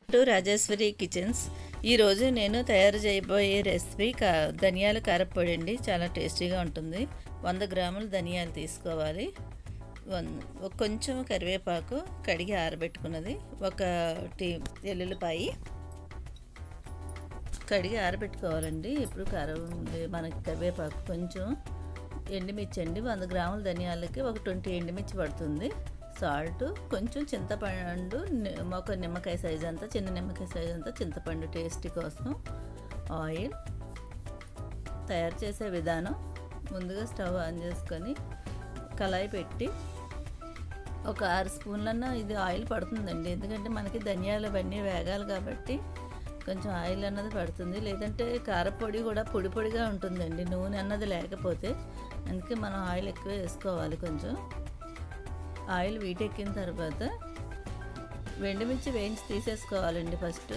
to Rajeshwari kitchens ఈరోజు నేను తయారు చేయబోయే రెసిపీ కా ధనియాల కారప్పొడి అండి చాలా టేస్టీగా ఉంటుంది వంద గ్రాములు ధనియాలు తీసుకోవాలి వన్- ఒక కొంచెం కరివేపాకు కడిగి ఆరబెట్టుకున్నది ఒక టీ ఎల్లుల్లిపాయి కడిగి ఆరబెట్టుకోవాలండి ఇప్పుడు కారం మనకి కరివేపాకు కొంచెం ఎండుమిర్చి అండి వంద గ్రాముల ధనియాలకి ఒక ట్వంటీ ఎండుమిర్చి పడుతుంది సాల్ట్ కొంచెం చింతపండు ని- ఒక నిమ్మకాయ సైజ్ అంతా చిన్న నిమ్మకాయ సైజ్ అంతా చింతపండు టేస్ట్ కోసం ఆయిల్ తయారు చేసే విధానం ముందుగా స్టవ్ ఆన్ చేసుకొని కళాయి పెట్టి ఒక ఆరు స్పూన్లన్న ఇది ఆయిల్ పడుతుందండి ఎందుకంటే మనకి ధనియాలు అవన్నీ వేగాలి కాబట్టి కొంచెం ఆయిల్ అన్నది పడుతుంది లేదంటే కారపొడి కూడా పొడి పొడిగా ఉంటుందండి నూనె అన్నది లేకపోతే అందుకే మనం ఆయిల్ ఎక్కువ వేసుకోవాలి కొంచెం ఆయిల్ వీటెక్కిన తర్వాత వెండిమిర్చి వేయించి తీసేసుకోవాలండి ఫస్ట్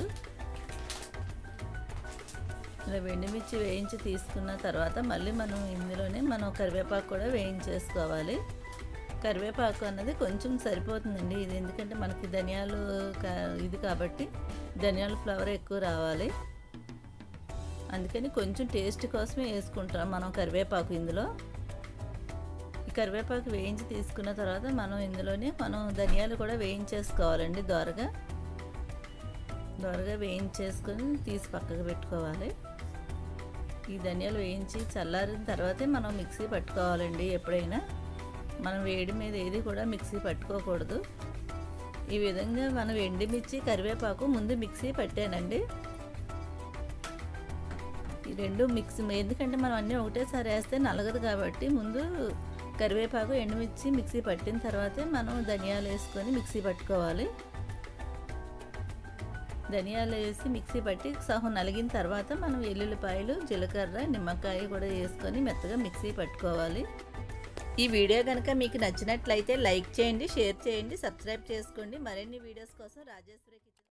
ఇలా వెండిమిర్చి వేయించి తీసుకున్న తర్వాత మళ్ళీ మనం ఇందులోనే మనం కరివేపాకు కూడా వేయించేసుకోవాలి కరివేపాకు అన్నది కొంచెం సరిపోతుందండి ఇది ఎందుకంటే మనకి ధనియాలు కా- ఇది కాబట్టి ధనియాల ఫ్లేవర్ ఎక్కువ రావాలి అందుకని కొంచెం టేస్ట్ కోసమే వేసుకుంటాం మనం కరివేపాకు ఇందులో ఈ కరివేపాకు వేయించి తీసుకున్న తర్వాత మనం ఇందులోనే మనం ధనియాలు కూడా వేయించేసుకోవాలండి దోరగా దోరగా వేయించేసుకొని తీసి పక్కకు పెట్టుకోవాలి ఈ ధనియాలు వేయించి చల్లారిన తర్వాతే మనం మిక్సీ పట్టుకోవాలండి ఎప్పుడైనా మనం వేడి మీద ఏది కూడా మిక్సీ పట్టుకోకూడదు ఈ విధంగా మనం ఎండిమిర్చి కరివేపాకు ముందు మిక్సీ పట్టానండి ఈ రెండు మిక్సీ ఎందుకంటే మనం అన్నీ ఒకటేసారి వేస్తే నలగదు కాబట్టి ముందు కరివేపాకు ఎండుమిర్చి మిక్సీ పట్టిన తర్వాతే మనం ధనియాలు వేసుకొని మిక్సీ పట్టుకోవాలి ధనియాలు వేసి మిక్సీ పట్టి సహం నలిగిన తర్వాత మనం వెల్లుల్లిపాయలు జీలకర్ర నిమ్మకాయ కూడా వేసుకొని మెత్తగా మిక్సీ పట్టుకోవాలి ఈ వీడియో కనుక మీకు నచ్చినట్లయితే లైక్ చేయండి షేర్ చేయండి సబ్స్క్రైబ్ చేసుకోండి మరిన్ని వీడియోస్ కోసం రాజేశ్వరి కిచెన్